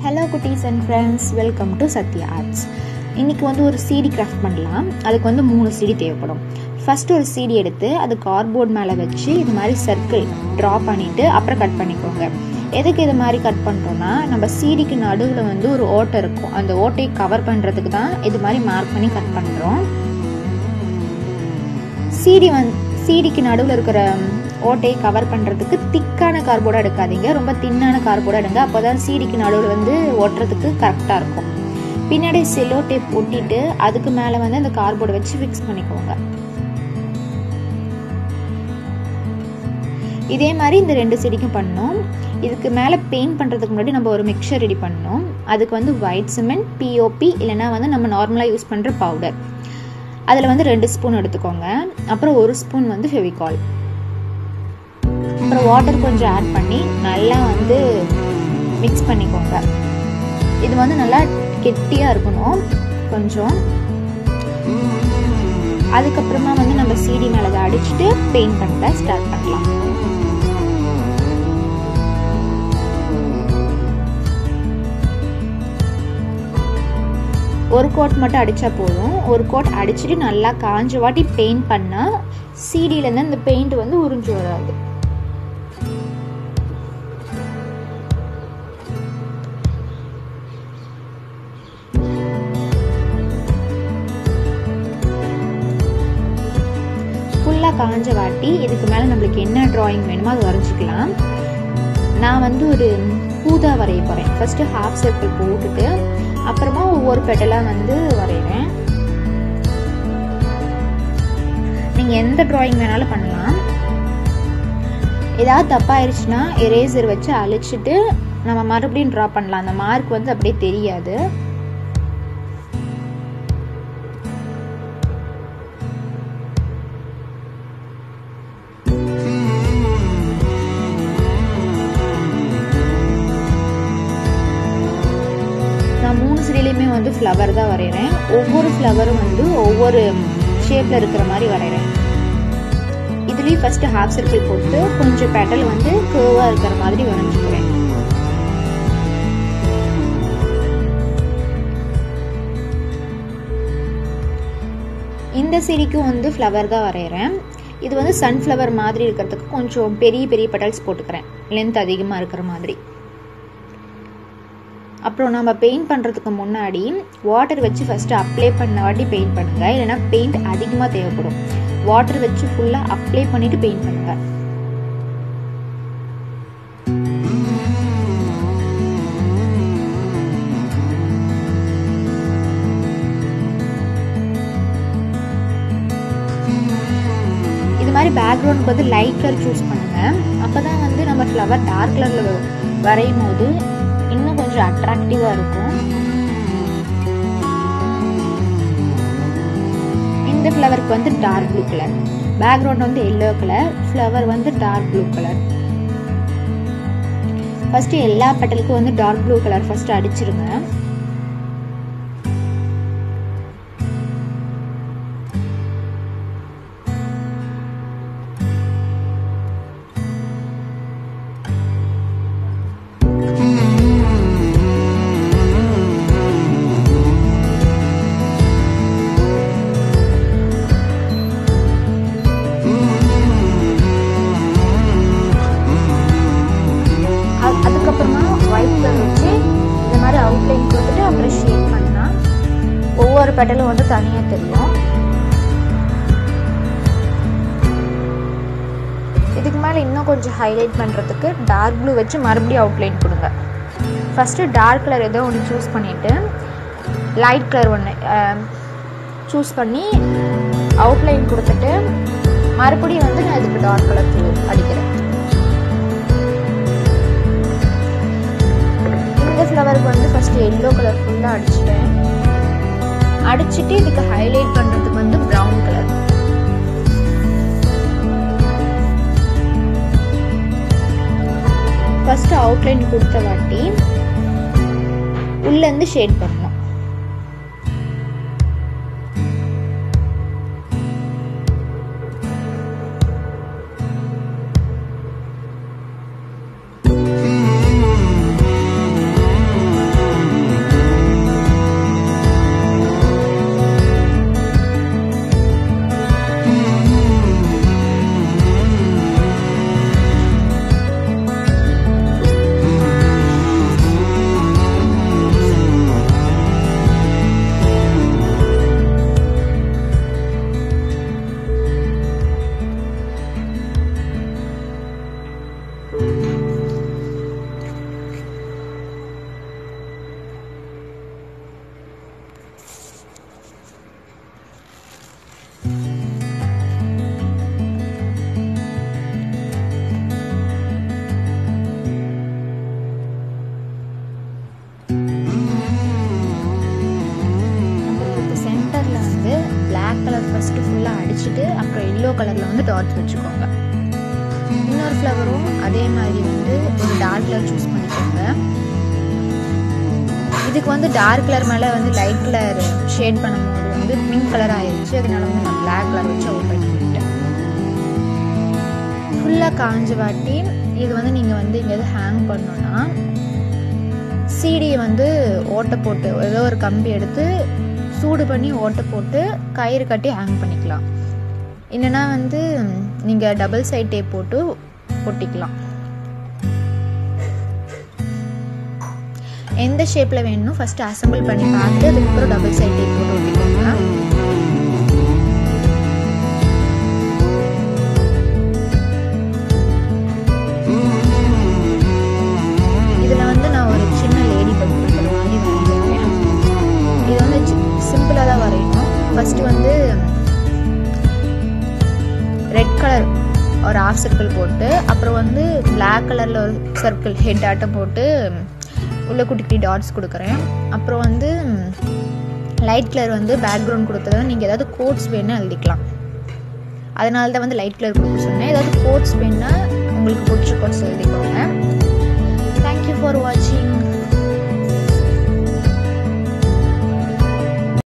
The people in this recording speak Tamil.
ஹலோ குட்டீஸ் and friends welcome to Sathya arts இன்றைக்கி வந்து ஒரு சிடி கிராஃப்ட் பண்ணலாம் அதுக்கு வந்து மூணு சிடி தேவைப்படும் ஃபஸ்ட்டு ஒரு சிடி எடுத்து அது கார்ட்போர்ட் மேலே வச்சு இது மாதிரி சர்க்கிள் ட்ரா பண்ணிவிட்டு அப்புறம் கட் பண்ணிக்கோங்க எதுக்கு இது மாதிரி கட் பண்ணுறோன்னா நம்ம சீடிக்கு நடுவில் வந்து ஒரு ஓட்டை இருக்கும் அந்த ஓட்டையை கவர் பண்ணுறதுக்கு தான் இது மாதிரி மார்க் பண்ணி கட் பண்ணுறோம் சீடி வந் சீடிக்கு நடுவில் இருக்கிற ஓட்டையை கவர் பண்ணுறதுக்கு திக்கான கார்போர்டாக எடுக்காதீங்க ரொம்ப தின்னான கார்போர்டாக எடுங்க அப்போ தான் சீடிக்கு நடுவில் வந்து ஒட்டுறதுக்கு கரெக்டாக இருக்கும் பின்னாடி செல்லோ டேப் ஒட்டிட்டு அதுக்கு மேலே வந்து அந்த கார்போர்டை வச்சு ஃபிக்ஸ் பண்ணிக்கோங்க இதே மாதிரி இந்த ரெண்டு செடிக்கும் பண்ணோம் இதுக்கு மேலே பெயிண்ட் பண்ணுறதுக்கு முன்னாடி நம்ம ஒரு மிக்சர் ரெடி பண்ணோம் அதுக்கு வந்து ஒயிட் சிமெண்ட் பிஓபி இல்லைனா வந்து நம்ம நார்மலாக யூஸ் பண்ணுற பவுடர் அதில் வந்து ரெண்டு ஸ்பூன் எடுத்துக்கோங்க அப்புறம் ஒரு ஸ்பூன் வந்து ஃபெவிகால் அப்புறம் வாட்டர் கொஞ்சம் ஆட் பண்ணி நல்லா வந்து மிக்ஸ் பண்ணிக்கோங்க இது வந்து நல்லா கெட்டியாக இருக்கணும் கொஞ்சம் அதுக்கப்புறமா வந்து நம்ம சீடி மேலே அதை அடிச்சுட்டு பெயிண்ட் பண்ண ஸ்டார்ட் பண்ணலாம் ஒரு கோட் மட்டும் அடித்தா போதும் ஒரு கோட் அடிச்சுட்டு நல்லா காஞ்ச வாட்டி பெயிண்ட் பண்ணால் சீடியிலேருந்து அந்த பெயிண்ட் வந்து உறிஞ்சு வராது ஃபுல்லாக காஞ்ச வாட்டி இதுக்கு மேலே நம்மளுக்கு என்ன ட்ராயிங் வேணுமோ அது வரைஞ்சிக்கலாம் நான் வந்து ஒரு பூதா வரைய போகிறேன் ஃபஸ்ட்டு ஹாஃப் சர்க்கிள் போட்டுட்டு அப்புறமா ஒவ்வொரு பெட்டலாக வந்து வரைகிறேன் நீங்கள் எந்த ட்ராயிங் வேணாலும் பண்ணலாம் ஏதாவது தப்பாயிருச்சுன்னா எரேசர் வச்சு அழிச்சிட்டு நம்ம மறுபடியும் ட்ரா பண்ணலாம் அந்த மார்க் வந்து அப்படியே தெரியாது நான் மூணு சிலையிலையுமே வந்து ஃப்ளவர் தான் வரைகிறேன் ஒவ்வொரு ஃப்ளவரும் வந்து ஒவ்வொரு ஷேப்பில் இருக்கிற மாதிரி வரைகிறேன் இதுலேயும் ஃபஸ்ட்டு ஹாஃப் சர்க்கிள் போட்டு கொஞ்சம் பெட்டல் வந்து கேர்வாக இருக்கிற மாதிரி வரைஞ்சிக்கிறேன் இந்த செடிக்கும் வந்து ஃப்ளவர் தான் வரைகிறேன் இது வந்து சன்ஃப்ளவர் மாதிரி இருக்கிறதுக்கு கொஞ்சம் பெரிய பெரிய பெட்டல்ஸ் போட்டுக்கிறேன் லென்த் அதிகமாக இருக்கிற மாதிரி அப்புறம் நம்ம பெயிண்ட் பண்ணுறதுக்கு முன்னாடி வாட்டர் வச்சு ஃபஸ்ட்டு அப்ளை பண்ண வாட்டி பெயிண்ட் பண்ணுங்கள் இல்லைனா பெயிண்ட் அதிகமாக தேவைப்படும் வாட்டர் வச்சு ஃபுல்லாக அப்ளை பண்ணிவிட்டு பெயிண்ட் பண்ணுங்கள் இது மாதிரி பேக்ரவுண்ட் வந்து லைட் கலர் சூஸ் பண்ணுங்கள் அப்போ தான் வந்து நம்ம ஃப்ளவர் டார்க் கலரில் வரையும் போது இன்னும் கொஞ்சம் அட்ராக்டிவாக இருக்கும் இந்த ஃப்ளவருக்கு வந்து டார்க் ப்ளூ கலர் பேக்ரவுண்ட் வந்து எல்லோ கலர் ஃப்ளவர் வந்து டார்க் ப்ளூ கலர் ஃபஸ்ட்டு எல்லா பெட்டலுக்கும் வந்து டார்க் ப்ளூ கலர் ஃபஸ்ட்டு அடிச்சிருங்க அதுக்கப்புறமா ஒயிட் கலர் வச்சு இந்த மாதிரி அவுட்லைன் கொடுத்துட்டு அப்புறம் ஷேட் பண்ணால் ஒவ்வொரு பெட்டலும் வந்து தனியாக தெரியும் இதுக்கு மேலே இன்னும் கொஞ்சம் ஹைலைட் பண்ணுறதுக்கு டார்க் ப்ளூ வச்சு மறுபடியும் அவுட்லைன் கொடுங்க ஃபஸ்ட்டு டார்க் கலர் ஏதோ ஒன்று சூஸ் பண்ணிவிட்டு லைட் கலர் ஒன்று சூஸ் பண்ணி அவுட்லைன் கொடுத்துட்டு மறுபடியும் வந்து நான் இதுக்கு டார்க் கலர் அடிக்கிறேன் இந்த ஃப்ளவருக்கு வந்து ஃபஸ்ட்டு எல்லோ கலர் ஃபுல்லாக அடிச்சிட்டேன் அடிச்சுட்டு இதுக்கு ஹைலைட் பண்ணுறதுக்கு வந்து ப்ரௌன் கலர் ஃபஸ்ட்டு அவுட்லைன் கொடுத்த வாட்டி உள்ளேருந்து ஷேட் பண்ணணும் வச்சுட்டு அப்புறம் எல்லோ கலரில் வந்து டாட்ஸ் வச்சுக்கோங்க இன்னொரு ஃப்ளவரும் அதே மாதிரி வந்து ஒரு டார்க் கலர் சூஸ் பண்ணிக்கோங்க இதுக்கு வந்து டார்க் கலர் மேலே வந்து லைட் கலர் ஷேட் பண்ணும்போது வந்து பிங்க் கலர் ஆயிடுச்சு அதனால வந்து நான் பிளாக் கலர் வச்சு அவுட் பண்ணி விட்டேன் ஃபுல்லாக காஞ்ச வாட்டி இது வந்து நீங்கள் வந்து எங்கேயாவது ஹேங் பண்ணோன்னா சீடியை வந்து ஓட்டை போட்டு ஏதோ ஒரு கம்பி எடுத்து சூடு பண்ணி ஓட்டை போட்டு கயிறு கட்டி ஹேங் பண்ணிக்கலாம் இல்லைன்னா வந்து நீங்கள் டபுள் சைட் டேப் போட்டு ஒட்டிக்கலாம் எந்த ஷேப்பில் வேணும் ஃபஸ்ட்டு அசம்பிள் பண்ணி பார்த்து அதுக்கப்புறம் டபுள் சைட் டேப் போட்டு ஒட்டிக்கோங்க இதில் வந்து நான் ஒரு சின்ன லேடி பக் கொடுக்குற மாதிரி வரைஞ்சிருக்கேன் இது வந்து சிம்பிளாக தான் வரையணும் ஃபஸ்ட்டு வந்து ரெட் கலர் ஒரு ஆஃப் சர்க்கிள் போட்டு அப்புறம் வந்து பிளாக் கலரில் ஒரு சர்க்கிள் ஹெட் ஆட்டம் போட்டு உள்ள குட்டி குட்டி டாட்ஸ் கொடுக்குறேன் அப்புறம் வந்து லைட் கலர் வந்து பேக்ரவுண்ட் கொடுத்தது நீங்கள் ஏதாவது கோட்ஸ் வேணும்னா எழுதிக்கலாம் அதனால தான் வந்து லைட் கலர் கொடுக்க சொன்னேன் ஏதாவது கோட்ஸ் வேணுன்னா உங்களுக்கு பிடிச்ச கோட்ஸ் எழுதிக்கோங்க தேங்க்யூ ஃபார் வாட்சிங்